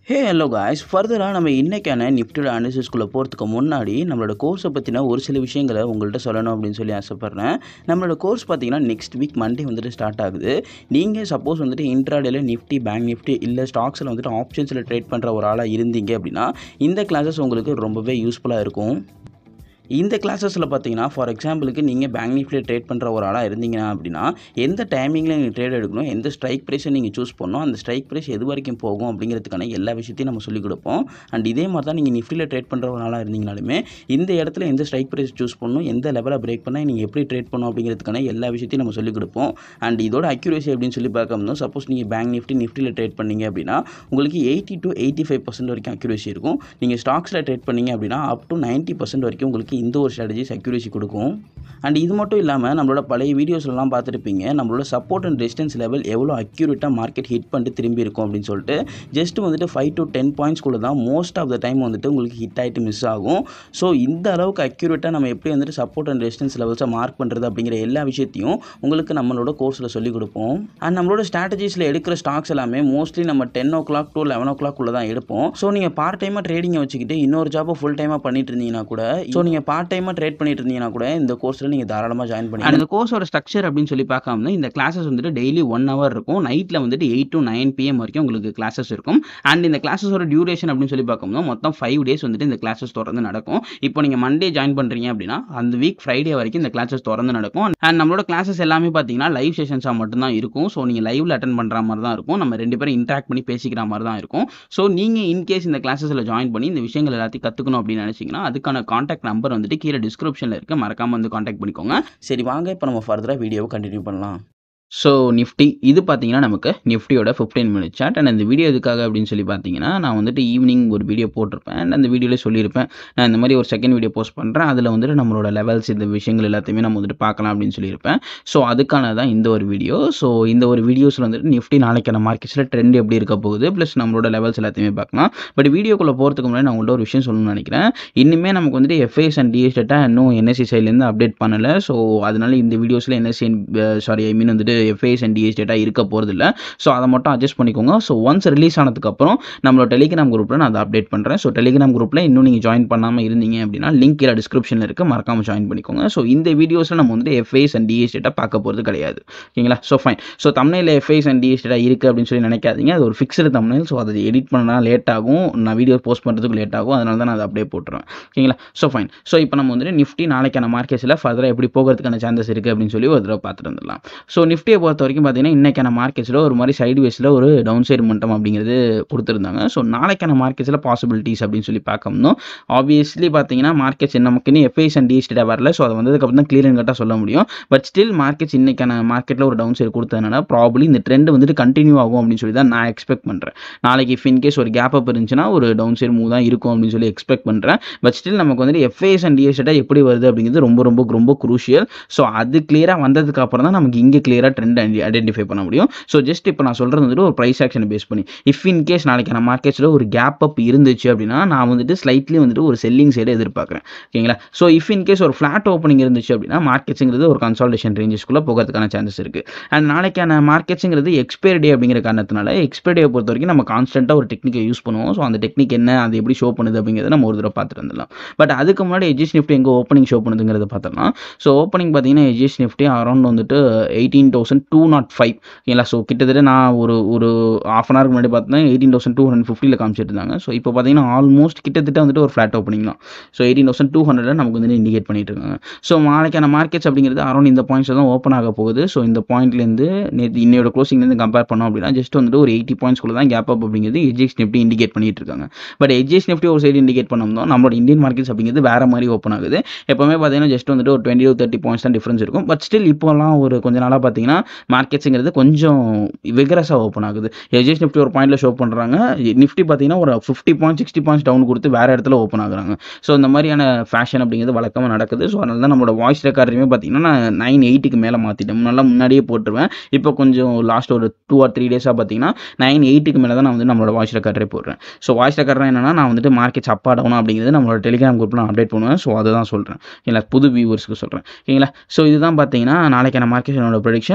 hey hello guys ஃபர்தராக நம்ம இன்றைக்கான நிஃப்டியோட அனாலிசிஸ்குள்ளே போகிறதுக்கு முன்னாடி நம்மளோட கோர்ஸை பற்றின ஒரு சில விஷயங்களை உங்கள்கிட்ட சொல்லணும் அப்படின்னு சொல்லி ஆசைப்பட்றேன் நம்மளோட கோர்ஸ் பார்த்தீங்கன்னா நெக்ஸ்ட் வீக் மண்டே வந்துட்டு ஸ்டார்ட் ஆகுது நீங்கள் சப்போஸ் வந்துட்டு இன்ட்ராடேல நிஃப்டி பேங்க் நிஃப்டி இல்லை ஸ்டாக்ஸில் வந்துட்டு ஆப்ஷன்ஸில் ட்ரேட் பண்ணுற ஒரு ஆளாக இருந்தீங்க அப்படின்னா இந்த கிளாஸஸ் உங்களுக்கு ரொம்பவே யூஸ்ஃபுல்லாக இருக்கும் இந்த கிளாஸஸில் பார்த்தீங்கன்னா ஃபார் எக்ஸாம்பிளுக்கு நீங்கள் பேங்க் நிஃப்டியில் ட்ரேட் பண்ணுற ஒரு ஆளாக இருந்தீங்கன்னா அப்படின்னா எந்த டைமிங்கில் நீங்கள் ட்ரேட் எடுக்கணும் எந்த ஸ்ட்ரைக் ப்ரைஸை நீங்கள் சூஸ் பண்ணணும் அந்த ஸ்ட்ரைக் ப்ரைஸ் எது வரைக்கும் போகும் அப்படிங்கிறதுக்கான எல்லா விஷயத்தையும் நம்ம சொல்லிக் கொடுப்போம் அண்ட் இதே மாதிரி தான் நீங்கள் நிஃப்டியில் ட்ரேட் பண்ணுற ஒரு ஆளாக இருந்தீங்கனாலுமே இந்த இடத்துல எந்த ஸ்ட்ரைக் ப்ரைஸ் சூஸ் பண்ணணும் எந்த லெவலை பிரேக் பண்ணால் நீங்கள் எப்படி ட்ரேட் பண்ணணும் அப்படிங்கிறதுக்கான எல்லா விஷயத்தையும் நம்ம சொல்லிக் கொடுப்போம் அண்ட் இதோட அக்யூரேசி அப்படின்னு சொல்லி பார்க்கும்போது சப்போஸ் நீங்கள் பேங்க் நிஃப்டி நிஃப்டியில் ட்ரேட் பண்ணீங்க அப்படின்னா உங்களுக்கு eighty to eighty five percent வரைக்கும் அக்யூரேசி இருக்கும் நீங்கள் ஸ்டாக்ஸில் ட்ரேட் பண்ணீங்க அப்படின்னா அப் டு நைன்ட்டி பர்சன்ட் வரைக்கும் உங்களுக்கு இந்த ஒரு ஸ்ட்ராட்டஜிஸ் அக்யூரேசி கொடுக்கும் அண்ட் இது மட்டும் இல்லாமல் நம்மளோட பழைய வீடியோஸ்லாம் பார்த்துருப்பீங்க நம்மளோட சப்போர்ட் அண்ட் ரெசிஸ்டன்ஸ் லெவல் எவ்வளோ அக்யூரேட்டாக மார்க்கெட் ஹிட் பண்ணிட்டு திரும்பி இருக்கும் அப்படின்னு சொல்லிட்டு ஜஸ்ட் வந்துட்டு ஃபைவ் டு டென் பாயிண்ட்ஸ்குள்ளே தான் மோஸ்ட் ஆஃப் த டைம் வந்துட்டு உங்களுக்கு ஹிட் ஆகிட்டு மிஸ் ஆகும் ஸோ இந்த அளவுக்கு அக்யூரேட்டாக நம்ம எப்படி வந்துட்டு சப்போர்ட் அண்ட் ரெசிஸ்டன்ஸ் லெவல்ஸை மார்க் பண்ணுறது அப்படிங்கிற எல்லா விஷயத்தையும் உங்களுக்கு நம்மளோட கோர்ஸில் சொல்லிக் கொடுப்போம் அண்ட் நம்மளோட ஸ்ட்ராட்டஜிஸில் எடுக்கிற ஸ்டாக்ஸ் எல்லாமே மோஸ்ட்லி நம்ம ten o'clock to eleven o'clock தான் எடுப்போம் ஸோ நீங்கள் பார்ட் டைமாக ட்ரேடிங்கை வச்சுக்கிட்டு இன்னொரு ஜாப்பை ஃபுல் டைமாக பண்ணிட்டு இருந்தீங்கன்னா கூட ஸோ நீங்கள் பார்ட் டைமாக ட்ரேட் பண்ணிட்டு இருந்தீங்கன்னா கூட இந்த கோர்ஸில் நீங்கள் தாராளமாக ஜாயின் பண்ணி அந்த கோர்ஸோட ஸ்ட்ரக்சர் அப்படின்னு சொல்லி பார்க்காம இந்த கிளாஸஸ் வந்துட்டு டெய்லி ஒன் ஹவர் இருக்கும் நைட்டில் வந்துட்டு எயிட் டு நைன் பிஎம் வரைக்கும் உங்களுக்கு கிளாஸஸ் இருக்கும் அண்ட் இந்த கிளாஸஸோட டியூரேஷன் அப்படின்னு சொல்லி பார்க்கும்போது மொத்தம் ஃபைவ் டேஸ் வந்துட்டு இந்த கிளாஸஸ் தொடர்ந்து நடக்கும் இப்போ நீங்கள் மண்டே ஜாயின் பண்ணுறீங்க அப்படின்னா அந்த வீக் ஃப்ரைடே வரைக்கும் இந்த கிளாஸஸ் தொடர்ந்து நடக்கும் அண்ட் நம்மளோட கிளாஸஸ் எல்லாமே பார்த்தீங்கன்னா லைவ் செஷன்ஸாக மட்டும்தான் இருக்கும் ஸோ நீங்கள் லைவ்ல அட்டன் பண்ணுற மாதிரி தான் இருக்கும் நம்ம ரெண்டு பேரும் இன்ட்ராக்ட் பண்ணி பேசிக்கிற மாதிரி தான் இருக்கும் ஸோ நீங்கள் இன்கேஸ் இந்த கிளாஸஸில் ஜாயின் பண்ணி இந்த விஷயங்கள் எல்லாத்தையும் கற்றுக்கணும் அப்படின்னு நினச்சிங்கன்னா அதுக்கான காண்டாக்ட் நம்பர் வந்துட்டு கீழே டிஸ்கிரிப்ஷனில் இருக்க மறக்காமல் வந்து காண்டாக்ட் பண்ணிக்கோங்க சரி வாங்க இப்போ நம்ம ஃபர்தராக வீடியோவை கண்டினியூ பண்ணலாம் ஸோ நிஃப்டி இது பார்த்தீங்கன்னா நமக்கு நிஃப்டியோட ஃபிஃப்டீன் மினிட் சார்ட் அண்ட் அந்த வீடியோ எதுக்காக அப்படின்னு சொல்லி பார்த்தீங்கன்னா நான் வந்துட்டு ஈவினிங் ஒரு வீடியோ போட்டிருப்பேன் அண்ட் அந்த வீடியோவில் சொல்லியிருப்பேன் நான் இந்த மாதிரி ஒரு செகண்ட் வீடியோ போஸ்ட் பண்ணுறேன் அதில் வந்துட்டு நம்மளோட லெவல்ஸ் இந்த விஷயங்கள் எல்லாத்தையுமே நம்ம வந்துட்டு பார்க்கலாம் அப்படின்னு சொல்லியிருப்பேன் ஸோ அதுக்கான தான் இந்த ஒரு வீடியோ ஸோ இந்த ஒரு வீடியோஸில் வந்துட்டு நிஃப்டி நாளைக்கான மார்க்கெட்ஸில் ட்ரெண்ட் எப்படி இருக்க போகுது ப்ளஸ் நம்மளோட லெவல்ஸ் எல்லாத்தையுமே பார்க்கலாம் பட் வீடியோக்குள்ளே போகிறதுக்கு முன்னாடி நான் உங்கள்கிட்ட ஒரு விஷயம் சொல்லணும்னு நினைக்கிறேன் இன்னுமே நமக்கு வந்துட்டு எஃப்ஐஎஸ் அண்ட் டிஎஸ் டேட்டா இன்னும் என்எஸ்சி சைட்லேருந்து அப்டேட் பண்ணலை ஸோ அதனால இந்த வீடியோஸில் என்எஸ்சி சாரி ஐ மீன் வந்துட்டு எஃப்ஐஎஸ் அண்ட் டிஎஸ் டேட்டா இருக்க போகிறதில்ல ஸோ அதை மட்டும் அட்ஜஸ்ட் பண்ணிக்கோங்க ஸோ ஒன்ஸ் ரிலீஸ் ஆனதுக்கப்புறம் நம்மளோட டெலிகிராம் குரூப்பில் நான் அதை அப்டேட் பண்ணுறேன் ஸோ டெலிகிராம் குரூப்பில் இன்னும் நீங்கள் ஜாயின் பண்ணாமல் இருந்தீங்க அப்படின்னா லிங்க் கீழே டிஸ்கிரிப்ஷனில் இருக்க மறக்காமல் ஜாயின் பண்ணிக்கோங்க ஸோ இந்த வீடியோஸில் நம்ம வந்துட்டு எஃப்ஐஎஸ் அண்ட் டிஎஸ் டேட்டா பார்க்க போகிறது கிடையாது ஓகேங்களா ஸோ ஃபைன் ஸோ தமிழில் எஃப்ஐஎஸ் அண்ட் டிஎஸ் டேட்டா இருக்குது அப்படின்னு சொல்லி நினைக்காதீங்க அது ஒரு ஃபிக்ஸ்டு தமிழ் ஸோ அதை எடிட் பண்ணனா லேட் ஆகும் நான் வீடியோ போஸ்ட் பண்ணுறதுக்கு லேட் ஆகும் அதனால தான் நான் அதை அப்படியே போட்டுருவேன் ஓகேங்களா ஸோ ஃபைன் ஸோ இப்போ நம்ம வந்துட்டு நிஃப்டி நாளைக்கான மார்க்கெட்ஸில் ஃபர்தராக எப்படி போகிறதுக்கான சான்சஸ் இருக்குது அப்படின்னு சொல்லி ஒரு தடவை பார்த்துட்டு வந்துடலாம் ஸோ நிஃப்டியை பொறுத்த வரைக்கும் பார்த்தீங்கன்னா இன்றைக்கான மார்க்கெட்ஸில் ஒரு மாதிரி சைடு வேஸில் ஒரு டவுன் சைடு மட்டம் அப்படிங்கிறது கொடுத்துருந்தாங்க ஸோ நாளைக்கான மார்க்கெட்ஸில் பாசிபிலிட்டிஸ் அப்படின்னு சொல்லி பார்க்கணும் ஆப்வியஸ்லி பார்த்தீங்கன்னா மார்க்கெட்ஸ் நமக்குன்னு எஃப்ஐஸ் அண்ட் டிஎஸ் டேட்டா வரல ஸோ அதை வந்ததுக்கப்புறம் தான் கிளியர் கட்டாக சொல்ல முடியும் பட் ஸ்டில் மார்க்கெட்ஸ் இன்றைக்கான மார்க்கெட்டில் ஒரு டவுன் சைடு கொடுத்ததுனால ப்ராப்ளி இந்த ட்ரெண்ட் வந்துட்டு கண்டினியூ ஆகும் அப்படின்னு சொல்லி தான் நான் எக்ஸ்பெக்ட் பண்ணுறேன் நாளைக்கு இஃப் இன்கேஸ் ஒரு கேப் அப் இருந்துச்சுன்னா ஒரு டவுன் சைடு மூவ் தான் இருக்கும் அப்படின்னு சொல்லி எக்ஸ்பெக்ட் பண்ணுறேன் பட் ஸ்டில் நமக்கு வந்துட்டு எஃப்ஐஎஸ் அண்ட் டிஎஸ் டேட்டா எப்படி வருது அப்படிங்கிறது ரொம்ப ரொம்ப ரொம்ப குரூஷியல் ஸோ அது கிளியராக வந்ததுக்கு அப்புறம் தான் நமக்கு இங்கே கிளியராக ட்ரெண்ட் ஐடென்டிஃபை பண்ண முடியும் ஸோ ஜஸ்ட் இப்போ நான் சொல்கிறது வந்துட்டு ஒரு ப்ரைஸ் ஆக்ஷனை பேஸ் பண்ணி இஃப் இன் கேஸ் நாளைக்கான மார்க்கெட்ஸில் ஒரு கேப் அப் இருந்துச்சு அப்படின்னா நான் வந்துட்டு ஸ்லைட்லி வந்துட்டு ஒரு செல்லிங் சைடு எதிர்பார்க்குறேன் ஓகேங்களா ஸோ இஃப் இன் கேஸ் ஒரு ஃப்ளாட் ஓப்பனிங் இருந்துச்சு அப்படின்னா மார்க்கெட்ஸுங்கிறது ஒரு கன்சால்டேஷன் ரேஞ்சஸ்க்குள்ளே போகிறதுக்கான சான்சஸ் இருக்குது அண்ட் நாளைக்கான மார்க்கெட்ஸுங்கிறது எக்ஸ்பைரி டே அப்படிங்கிற காரணத்தினால எக்ஸ்பைரி டே பொறுத்த வரைக்கும் நம்ம கான்ஸ்டன்ட்டாக ஒரு டெக்னிக்கை யூஸ் பண்ணுவோம் ஸோ அந்த டெக்னிக் என்ன அது எப்படி ஷோ பண்ணுது அப்படிங்கிறத நம்ம ஒரு தடவை பார்த்துட்டு வந்துடலாம் பட் அதுக்கு முன்னாடி எஜிஎஸ் நிஃப்டி எங்கே ஓப்பனிங் ஷோ பண்ணுதுங்கிறத பார்த்தோம்னா ஸோ ஓப்பனிங் பார்த்தீங்கன்னா எஜிஎஸ் நிஃப்டி அரௌண்ட் வந்துட்டு eighteen thousand two naught five ஓகேங்களா ஸோ கிட்டத்தட்ட நான் ஒரு ஒரு ஆஃப் அன் ஹவருக்கு முன்னாடி பார்த்தா எயிட்டீன் தௌசண்ட் டூ ஹண்ட்ரட் ஃபிஃப்டியில் காமிச்சிட்டு இருந்தாங்க ஸோ இப்போ பார்த்தீங்கன்னா ஆல்மோஸ்ட் கிட்டத்தட்ட வந்துட்டு ஒரு ஃப்ளாட் ஓப்பனிங் தான் so eighteen thousand two hundred நமக்கு வந்து இண்டிகேட் பண்ணிட்டு இருக்காங்க ஸோ நாளைக்கான மார்க்கெட்ஸ் அப்படிங்கிறது அரௌண்ட் இந்த பாயிண்ட்ஸ் தான் ஓப்பன் ஆக போகுது ஸோ இந்த பாயிண்ட்லேருந்து நேற்று இன்னையோட க்ளோசிங்லேருந்து கம்பேர் பண்ணோம் அப்படின்னா ஜஸ்ட் வந்துட்டு ஒரு எயிட்டி பாயிண்ட்ஸ்குள்ள தான் கேப் அப் அப்படிங்கிறது எஜிஎஸ் நிஃப்டி இண்டிகேட் பண்ணிட்டு இருக்காங்க பட் எஜிஎஸ் நிஃப்டி ஒரு சைடு இண்டிகேட் பண்ணோம்னா நம்மளோட இந்தியன் மார்க்கெட்ஸ் அப்படிங்கிறது வேறு மாதிரி ஓப்பன் ஆகுது எப்போவுமே பார்த்தீங்கன்னா ஜஸ்ட் வந்துட்டு ஒரு டுவெண்ட்டி டு தேர்ட்டி பாயிண்ட்ஸ் தான் டிஃப்ரென்ஸ் இருக்கும் பட் ஸ்டில் இப்போலாம் ஒரு கொஞ்ச நாளாக பார்த்தீங்கன்னா மார்க்கெட்ஸுங்கிறது கொஞ்சம் விகரஸாக ஓப்பன் ஆகுது எஜிஎஸ் நிஃப்டி ஒரு பாயிண்ட்டில் ஷோ பண்ணுறாங்க நிஃப்டி பார்த்தீங்கன்னா ஒரு fifty point sixty points down கொடுத்து வேறு இடத்துல ஓப்பன் ஆகுறாங்க ஸோ இந்த மாதிரியான ஃபேஷன் அப்படிங்கிறது வழக்கமாக நடக்குது ஸோ அதனால தான் நம்மளோட வாய்ஸ் ரெக்கார்டையுமே பார்த்தீங்கன்னா நான் நைன் எயிட்டுக்கு மேலே மாற்றிட்டேன் நல்லா முன்னாடியே போட்டுருவேன் இப்போ கொஞ்சம் லாஸ்ட் ஒரு டூ ஆர் த்ரீ டேஸாக பார்த்தீங்கன்னா நைன் எயிட்டுக்கு மேலே தான் நான் வந்து நம்மளோட வாய்ஸ் ரெக்கார்டே போடுறேன் ஸோ வாய்ஸ் ரெக்கார்ட்னா என்னன்னா நான் வந்துட்டு மார்க்கெட்ஸ் அப்பா டவுன் அப்படிங்கிறது நம்மளோட டெலிகிராம் குரூப்பில் நான் அப்டேட் பண்ணுவேன் ஸோ அதை தான் சொல்கிறேன் இல்லை புது வியூவர்ஸ்க்கு சொல்கிறேன் ஓகேங்களா ஸோ இதுதான் பார்த்தீங்கன்னா நாளைக்கான மார்க்கெட் என்னோட ப்ரொடிக்ஷன்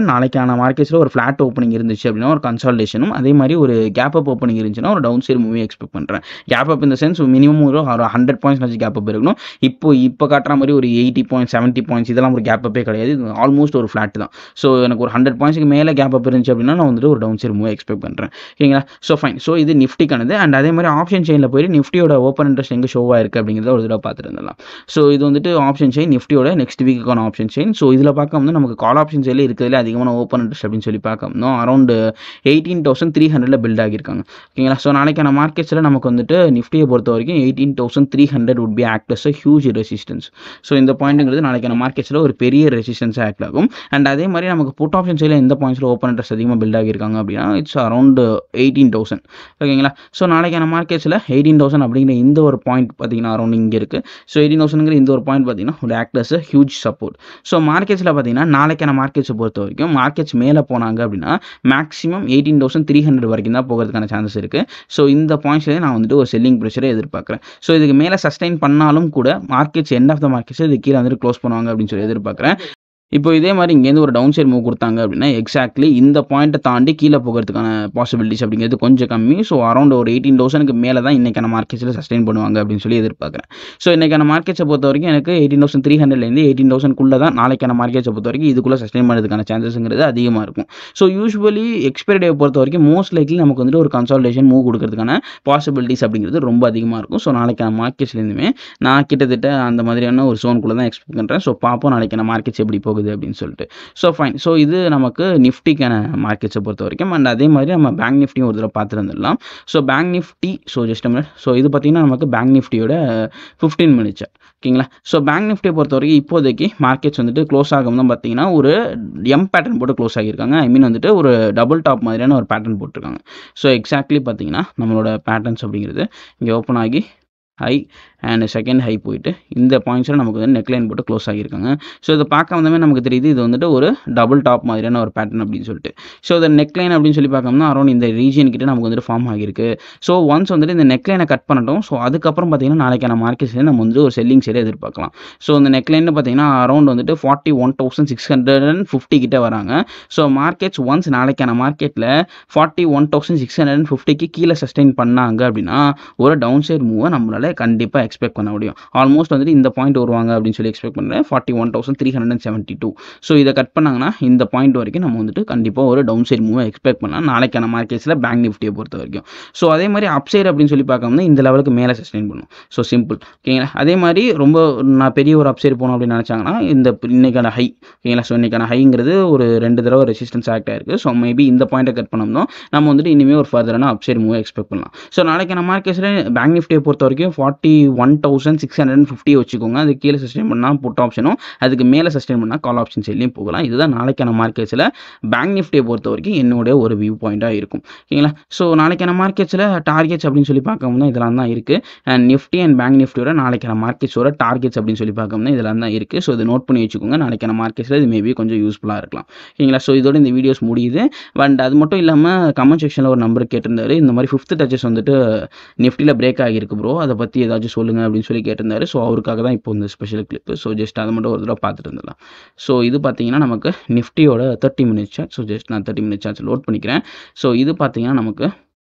நாளைக்கான மார்க்கெட்ஸில் ஒரு ஃப்ளாட் ஓப்பனிங் இருந்துச்சு அப்படின்னா ஒரு கன்சால்டேஷனும் அதே மாதிரி ஒரு கேப் அப் ஓப்பனிங் இருந்துச்சுன்னா ஒரு டவுன் சைடு மூவி எக்ஸ்பெக்ட் பண்ணுறேன் கேப் அப் இந்த சென்ஸ் மினிமம் ஒரு ஹண்ட்ரட் பாயிண்ட்ஸ் வச்சு கேப் அப் இருக்கணும் இப்போ இப்போ காட்டுற மாதிரி ஒரு எயிட்டி பாயிண்ட்ஸ் செவன்ட்டி பாயிண்ட்ஸ் இதெல்லாம் ஒரு கேப் அப்பே கிடையாது இது ஆல்மோஸ்ட் ஒரு ஃப்ளாட் தான் ஸோ எனக்கு ஒரு ஹண்ட்ரட் பாயிண்ட்ஸ்க்கு மேலே கேப் அப் இருந்துச்சு அப்படின்னா நான் வந்துட்டு ஒரு டவுன் சைடு மூவ் எக்ஸ்பெக்ட் பண்ணுறேன் ஓகேங்களா ஸோ ஃபைன் ஸோ இது நிஃப்டிக்கானது அண்ட் அதே மாதிரி ஆப்ஷன் செயினில் போயிட்டு நிஃப்டியோட ஓப்பன் இன்ட்ரெஸ்ட் எங்கே ஷோவாக இருக்குது அப்படிங்கிறத ஒரு தடவை பார்த்துட்டு இருந்தலாம் ஸோ இது வந்துட்டு ஆப்ஷன் செயின் நிஃப்டியோட நெக்ஸ்ட் வீக்குக்கான ஆப்ஷன் செயின் ஸோ இதில் பார்க்க வந்து நமக்கு கால் ஆப்ஷன் சைடில் இருக்கிறதுல அதிகமான ஓப்பன் இன்ட்ரெஸ்ட் அப்படின்னு சொல்லி பார்க்க வந்தோம் அரௌண்ட் எயிட்டீன் தௌசண்ட் த்ரீ ஹண்ட்ரடில் பில்ட் ஆகியிருக்காங்க ஓகேங்களா ஸோ நாளைக்கான மார்க்கெட்ஸில் நமக்கு வந்துட்டு நிஃப்டியை பொறுத்த வரைக்கும் eighteen thousand three hundred would be act as a huge resistance so இந்த பாயிண்ட்டுங்கிறது நாளைக்கான மார்க்கெட்ஸில் ஒரு பெரிய ரெசிஸ்டன்ஸாக ஆக்ட் ஆகும் அண்ட் அதே மாதிரி நமக்கு புட் ஆப்ஷன் சைடில் எந்த பாயிண்ட்ஸில் ஓப்பன் இன்ட்ரெஸ்ட் அதிகமாக பில்ட் ஆகியிருக்காங்க அப்படின்னா இட்ஸ் அரௌண்ட் எயிட்டீன் தௌசண்ட் ஓகேங்களா ஸோ நாளைக்கான மார்க்கெட்ஸில் எயிட்டீன் தௌசண்ட் அப்படிங்கிற இந்த ஒரு பாயிண்ட் பார்த்தீங்கன்னா அரௌண்ட் இங்கே இருக்குது ஸோ எயிட்டீன் தௌசண்ட்ங்கிற இந்த ஒரு பாயிண்ட் பார்த்தீங்கன்னா ஒரு act as a huge support so மார்க்கெட்ஸில் பார்த்தீங்கன்னா நாளைக்கான மார்க்கெட்ஸை பொறுத்த வரைக்கும் மார்க்கெட்ஸ் மேலே போனாங்க அப்படின்னா maximum eighteen thousand three hundred வரைக்கும் தான் போகிறதுக்கான சான்சஸ் இருக்குது ஸோ இந்த பாயிண்ட்ஸ்லேயே நான் வந்துட்டு ஒரு செல்லிங் ப்ரெஷரை எதிர்பார்க்குறேன் ஸோ இதுக்கு மேலே சஸ்டைன் பண்ணாலும் கூட markets end of the markets இது கீழே வந்துட்டு க்ளோஸ் பண்ணுவாங்க அப்படின்னு சொல்லி எதிர்பார்க்குறேன் இப்போ இதே மாதிரி இங்கேருந்து ஒரு டவுன் சைட் மூவ் கொடுத்தாங்க அப்படின்னா எக்ஸாக்ட்லி இந்த பாயிண்ட்டை தாண்டி கீழே போகிறதுக்கான பாசிபிலிட்டிஸ் அப்படிங்கிறது கொஞ்சம் கம்மி ஸோ அரௌண்ட் ஒரு எயிட்டீன் தௌசண்ட்க்கு மேலே தான் இன்றைக்கான மார்க்கெட்ஸில் சஸ்டைன் பண்ணுவாங்க அப்படின்னு சொல்லி எதிர்பார்க்குறேன் ஸோ இன்றைக்கான மார்க்கெட்ஸை பொறுத்த வரைக்கும் எனக்கு எயிட்டீன் தௌசண்ட் த்ரீ ஹண்ட்ரட்லேருந்து எயிட்டீன் தௌசண்ட்குள்ளே தான் நாளைக்கான மார்க்கெட்ஸை பொறுத்த வரைக்கும் இதுக்குள்ளே சஸ்டைன் பண்ணுறதுக்கான சான்சஸ்ங்கிறது அதிகமாக இருக்கும் ஸோ யூஸ்வலி எக்ஸ்பைரி டே பொறுத்த வரைக்கும் மோஸ்ட் லைக்லி நமக்கு வந்துட்டு ஒரு கன்சால்டேஷன் மூவ் கொடுக்கறதுக்கான பாசிபிலிட்டிஸ் அப்படிங்கிறது ரொம்ப அதிகமாக இருக்கும் ஸோ நாளைக்கான மார்க்கெட்ஸ்லேருந்துமே நான் கிட்டத்தட்ட அந்த மாதிரியான ஒரு ஜோனுக்குள்ளே தான் எக்ஸ்பெக்ட் பண்ணுறேன் ஸோ பார்ப்போம் நாளைக்கான மார்க்கெட்ஸ் எப்படி போகுது அப்படின்னு சொல்லிட்டு ஸோ ஃபைன் ஸோ இது நமக்கு நிஃப்டிக்கான மார்க்கெட்ஸை பொறுத்த வரைக்கும் அண்ட் அதே மாதிரி நம்ம பேங்க் நிஃப்டியும் ஒரு தடவை பார்த்துருந்துடலாம் so bank Nifty so just minute so இது பார்த்திங்கன்னா நமக்கு பேங்க் நிஃப்டியோட ஃபிஃப்டீன் மினிட்ஸ் ஓகேங்களா ஸோ பேங்க் நிஃப்டியை பொறுத்த வரைக்கும் இப்போதைக்கு மார்க்கெட்ஸ் வந்துட்டு க்ளோஸ் ஆகும் தான் பார்த்தீங்கன்னா ஒரு எம் பேட்டர்ன் போட்டு க்ளோஸ் ஆகியிருக்காங்க ஐ மீன் வந்துட்டு ஒரு டபுள் டாப் மாதிரியான ஒரு பேட்டர்ன் போட்டிருக்காங்க ஸோ எக்ஸாக்ட்லி பார்த்தீங்கன்னா நம்மளோட பேட்டர்ன்ஸ் அப்படிங்கிறது இங்கே ஓப்பன் ஆகி ஹை அண்ட் செகண்ட் ஹை போயிட்டு இந்த பாயிண்ட்ஸில் நமக்கு வந்து நெக்லைன் போட்டு க்ளோஸ் ஆகியிருக்காங்க ஸோ இதை பார்க்க வந்தமே நமக்கு தெரியுது இது வந்துட்டு ஒரு டபுள் டாப் மாதிரியான ஒரு பேட்டர்ன் அப்படின்னு சொல்லிட்டு ஸோ இந்த நெக்லைன் அப்படின்னு சொல்லி பார்க்கணும்னா அரௌண்ட் இந்த ரீஜன் கிட்ட நமக்கு வந்துட்டு ஃபார்ம் ஆகியிருக்கு ஸோ ஒன்ஸ் வந்துட்டு இந்த நெக்லைனை கட் பண்ணட்டும் ஸோ அதுக்கப்புறம் பார்த்தீங்கன்னா நாளைக்கான மார்க்கெட்ஸில் நம்ம வந்து ஒரு செல்லிங் சைடு எதிர்பார்க்கலாம் ஸோ இந்த நெக்லைன் பார்த்தீங்கன்னா அரௌண்ட் வந்துட்டு forty one thousand six hundred and fifty கிட்ட வராங்க ஸோ மார்க்கெட்ஸ் ஒன்ஸ் நாளைக்கான மார்க்கெட்டில் forty one thousand six hundred and ஃபிஃப்டிக்கு கீழே சஸ்டெயின் பண்ணாங்க அப்படின்னா ஒரு டவுன் சைட் மூவை நம்மளால் கண்டிப்பாக எக்ஸ்பெக்ட் பண்ண முடியும் ஆல்மோஸ்ட் வந்துட்டு இந்த பாயிண்ட் வருவாங்க அப்படின்னு சொல்லி எக்ஸ்பெக்ட் பண்ணுறேன் forty one thousand three hundred and seventy two so இதை கட் பண்ணாங்கன்னா இந்த பாயிண்ட் வரைக்கும் நம்ம வந்துட்டு கண்டிப்பாக ஒரு டவுன் சைட் மூவை எக்ஸ்பெக்ட் பண்ணலாம் நாளைக்கான மார்க்கெட்ஸில் பேங்க் நிஃப்டியை பொறுத்த வரைக்கும் ஸோ அதே மாதிரி அப் சைடு அப்படின்னு சொல்லி பார்க்கணும்னா இந்த லெவலுக்கு மேலே சஸ்டெயின் பண்ணும் ஸோ சிம்பிள் ஓகேங்களா அதே மாதிரி ரொம்ப நான் பெரிய ஒரு அப் சைடு போகணும் அப்படின்னு நினச்சாங்கன்னா இந்த இன்னைக்கான ஹை ஓகேங்களா ஸோ இன்னைக்கான ஹைங்கிறது ஒரு ரெண்டு தடவை ரெசிஸ்டன்ஸ் ஆக்ட் ஆயிருக்கு ஸோ மேபி இந்த பாயிண்ட்டை கட் பண்ணோம்னா நம்ம வந்துட்டு இனிமேல் ஒரு ஃபர்தரான அப் சைடு மூவ் எக்ஸ்பெக்ட் பண்ணலாம் ஸோ நாளைக்கான மார்க்கெட்ஸில் பேங்க் நிஃப்டியை பொறுத்த வரைக்கும் forty one thousand six hundred fifty வச்சுக்கோங்க அது கீழே சஸ்டெயின் பண்ணால் புட் ஆப்ஷனும் அதுக்கு மேலே சஸ்டெயின் பண்ணால் கால் ஆப்ஷன் சைட்லையும் போகலாம் இதுதான் நாளைக்கான மார்க்கெட்ஸில் பேங்க் நிஃப்டியை பொறுத்த வரைக்கும் என்னோட ஒரு வியூ பாயிண்ட்டாக இருக்கும் ஓகேங்களா ஸோ நாளைக்கான மார்க்கெட்ஸில் டார்கெட்ஸ் அப்படின்னு சொல்லி பார்க்கணும்னா இதெல்லாம் தான் இருக்குது அண்ட் நிஃப்டி அண்ட் பேங்க் நிஃப்டியோட நாளைக்கான மார்க்கெட்ஸோட டார்கெட்ஸ் அப்படின்னு சொல்லி பார்க்கணும்னா இதெல்லாம் தான் இருக்குது ஸோ இதை நோட் பண்ணி வச்சுக்கோங்க நாளைக்கான மார்க்கெட்ஸில் இது மேபி கொஞ்சம் யூஸ்ஃபுல்லாக இருக்கலாம் ஓகேங்களா ஸோ இதோட இந்த வீடியோஸ் முடியுது அண்ட் அது மட்டும் இல்லாமல் கமெண்ட் செக்ஷனில் ஒரு நம்பர் கேட்டிருந்தாரு இந்த மாதிரி ஃபிஃப்த் டச்சஸ் வந்துட்டு நிஃப்டியில் பிரேக் ஆகியிருக்கு ப்ரோ அதை பற்றி ஏதாச்சும் சொல்லுங்கள் அப்படின்னு சொல்லி கேட்டிருந்தாரு ஸோ அவருக்காக தான் இப்போ இந்த ஸ்பெஷல் கிளிப்பு ஸோ ஜஸ்ட் அதை மட்டும் ஒரு தடவை பார்த்துட்டு இருந்தலாம் ஸோ இது பார்த்தீங்கன்னா நமக்கு நிஃப்டியோட thirty minutes chart so just நான் தேர்ட்டி மினிட்ஸ் சார்ஜ் லோட் பண்ணிக்கிறேன் ஸோ இது பார்த்தீங்கன்னா நமக்கு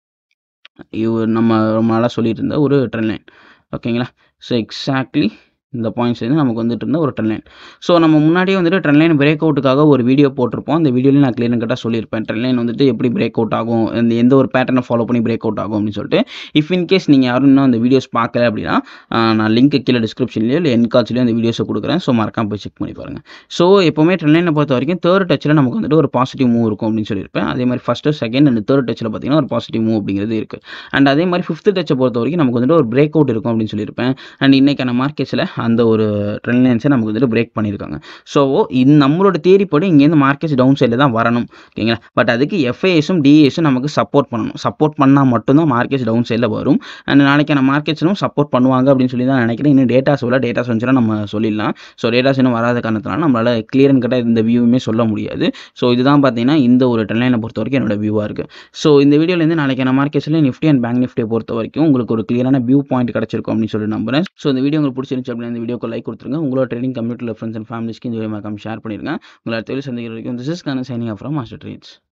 இவ நம்ம ரொம்ப நாளாக சொல்லிட்டு இருந்த ஒரு ட்ரெண்ட் லைன் ஓகேங்களா ஸோ எக்ஸாக்ட்லி இந்த பாயிண்ட்ஸ் வந்து நமக்கு வந்துட்டு இருந்த ஒரு ட்ரெண்ட் லைன் ஸோ நம்ம முன்னாடியே வந்துட்டு ட்ரெண்ட் லைன் பிரேக் அவுட்டுக்காக ஒரு வீடியோ போட்டிருப்போம் அந்த வீடியோவில் நான் கிளியர் கட்டாக சொல்லியிருப்பேன் ட்ரெண்ட் லைன் வந்துட்டு எப்படி பிரேக் அவுட் ஆகும் இந்த எந்த ஒரு பேட்டர்னை ஃபாலோ பண்ணி பிரேக் அவுட் ஆகும் அப்படின்னு சொல்லிட்டு இஃப் இன் கேஸ் நீங்கள் யாரும் இன்னும் அந்த வீடியோஸ் பார்க்கல அப்படின்னா நான் லிங்க் கீழே டிஸ்கிரிப்ஷன்லேயோ இல்லை என் காட்சிலையோ அந்த வீடியோஸை கொடுக்குறேன் ஸோ மறக்காம போய் செக் பண்ணி பாருங்கள் ஸோ எப்போவுமே ட்ரெண்ட் லைனை பொறுத்த வரைக்கும் தேர்ட் டச்சில் நமக்கு வந்துட்டு ஒரு பாசிட்டிவ் மூவ் இருக்கும் அப்படின்னு சொல்லியிருப்பேன் அதே மாதிரி ஃபஸ்ட்டு செகண்ட் அண்ட் தேர்ட் டச்சில் பார்த்தீங்கன்னா ஒரு பாசிட்டிவ் மூவ் அப்படிங்கிறது இருக்குது அண்ட் அதே மாதிரி ஃபிஃப்த் டச்சை பொறுத்த வரைக்கும் நமக்கு வந்துட்டு ஒரு பிரேக் அவுட் இருக்கும் அப்படின்னு சொல்லியிருப்பேன் அண்ட் இன்றைக்கான மார்க்கெட்ஸில் அந்த ஒரு ட்ரெண்ட் லைன்ஸை நமக்கு வந்துட்டு பிரேக் பண்ணியிருக்காங்க ஸோ இது நம்மளோட தேரி படி இங்கேருந்து மார்க்கெட்ஸ் டவுன் சைடில் தான் வரணும் ஓகேங்களா பட் அதுக்கு எஃப்ஐஎஸும் டிஏஎஸும் நமக்கு சப்போர்ட் பண்ணணும் சப்போர்ட் பண்ணால் மட்டும்தான் மார்க்கெட்ஸ் டவுன் சைடில் வரும் அண்ட் நாளைக்கான மார்க்கெட்ஸும் சப்போர்ட் பண்ணுவாங்க அப்படின்னு சொல்லி தான் நினைக்கிறேன் இன்னும் டேட்டாஸ் உள்ள டேட்டாஸ் வந்துச்சுன்னா நம்ம சொல்லிடலாம் ஸோ டேட்டாஸ் இன்னும் வராத காரணத்தினால நம்மளால் கிளியர் அண்ட் கட்டாக இந்த வியூவுமே சொல்ல முடியாது ஸோ இதுதான் பார்த்தீங்கன்னா இந்த ஒரு ட்ரெண்ட் லைனை பொறுத்த வரைக்கும் என்னோட வியூவாக இருக்குது ஸோ இந்த வீடியோலேருந்து நாளைக்கான மார்க்கெட்ஸில் நிஃப்டி அண்ட் பேங்க் நிஃப்டியை பொறுத்த வரைக்கும் உங்களுக்கு ஒரு கிளியரான வியூ பாயிண்ட் கிடச்சிருக்கும் அப்படின்னு சொல்லி நம்புறேன் ஸோ இந்த வீடியோ உங்களுக்கு பிடிச்சிருந்துச்சு அப்படின்னு இந்த வீடியோக்கு லைக் கொடுத்துருங்க உங்களோட ட்ரேடிங் கம்யூனிட்டியில் ஃப்ரெண்ட்ஸ் அண்ட் ஃபேமிலிஸ்க்கு இந்த வீடியோ மறக்காம ஷேர் பண்ணிடுங்க உங்களை அடுத்த வீடியோ சந்திக்கிற வரைக்கும் திஸ் இஸ் கான signing off from Master trades